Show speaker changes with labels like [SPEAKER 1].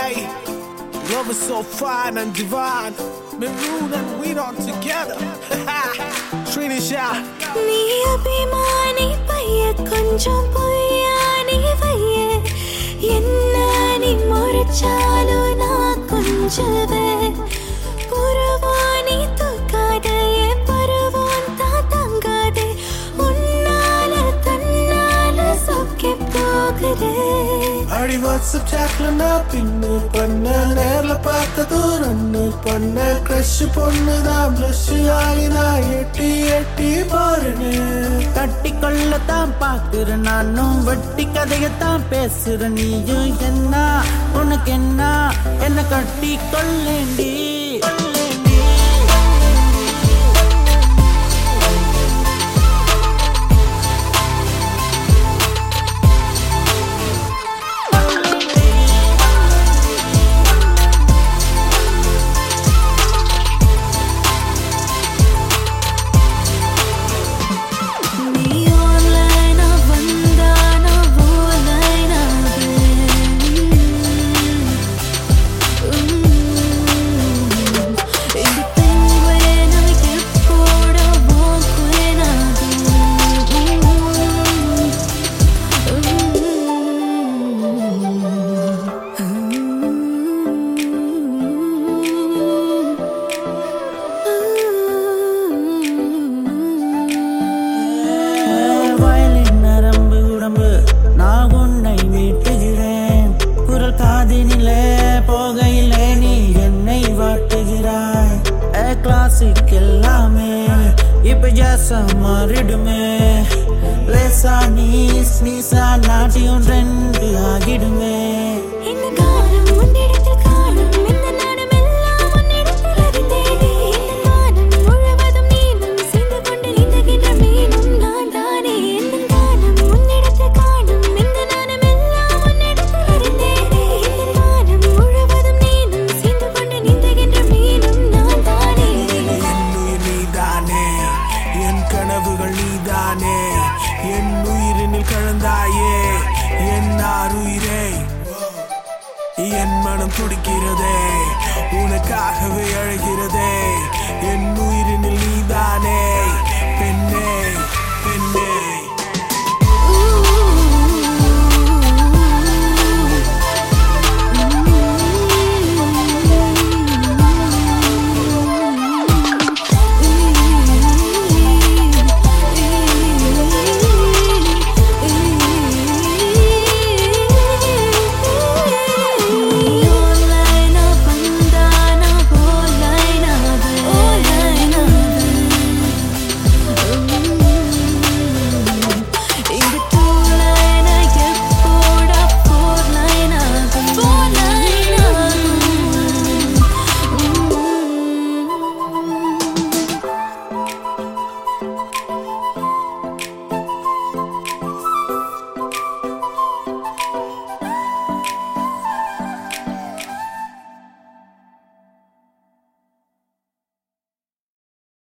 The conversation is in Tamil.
[SPEAKER 1] Hey, love is so fine and divine. Maroon and we on together. Trini Shah.
[SPEAKER 2] நீ அபிமானி பைய கொஞ்சம் பொய்யானி வைய என்ன நீ முறைச்சாலும் நான் கொஞ்சவே புறவானி தூக்காதே பருவான் தான் தங்காதே உன்னால தன்னால சொக்கி போகுதே
[SPEAKER 1] அடி வாட்ஸ்அப் சாட்ல நான் பின்னு பண்ண நேர்ல பார்த்தது ரன்னு பண்ண க்ரஷ் பொண்ணுதான் ப்ளஷ் ஆகி நான் எட்டி எட்டி போறேன்
[SPEAKER 3] கட்டிக்கொள்ளத்தான் பாக்குற நானும் வெட்டி கதையத்தான் பேசுற நீயும் என்ன உனக்கு என்ன என்ன கட்டி கொள்ளேண்டி கொள்ளேண்டி.
[SPEAKER 2] நீ ஆன்லைனா வந்தானா ஓலைனாவே இந்த பெண்வேனா எப்போட
[SPEAKER 3] வயலின் நரம்பு உடம்பு நான் உன்னை மீட்டுகிறேன் குரல் காதினிலே போகையிலே நீ என்னை வாட்டுகிறாய் கிளாசிக் எல்லாமே இப்ப ஜாசா மாறிடுமே லேசா நீ ஸ்னீசா நாட்டியம் ரெண்டு ஆகிடுமே
[SPEAKER 2] இந்த காலம் உன்னிடத்தில் காணும் இந்த நாடம் எல்லாம் உன்னிடத்தில் அறிந்தேனே இந்த வானம் முழுவதும் நீனும் சேர்ந்து கொண்டு நீந்துகின்ற மீனும் நான் தானே இந்த காலம் உன்னிடத்தில் காணும் இந்த நாடம் எல்லாம் உன்னிடத்தில் அறிந்தேனே இந்த வானம் முழுவதும் நீனும் சேர்ந்து கொண்டு நீந்துகின்ற மீனும் நான் தானே
[SPEAKER 1] என்னுயிர் நீதானே என் கனவுகள் நீதானே என் உயிரினில் கலந்தாயே என் ஆறுயிரே என் மனம் துடிக்கிறதே உனக்காகவே அழைக்கிறதே என் உயிரினில் நீதானே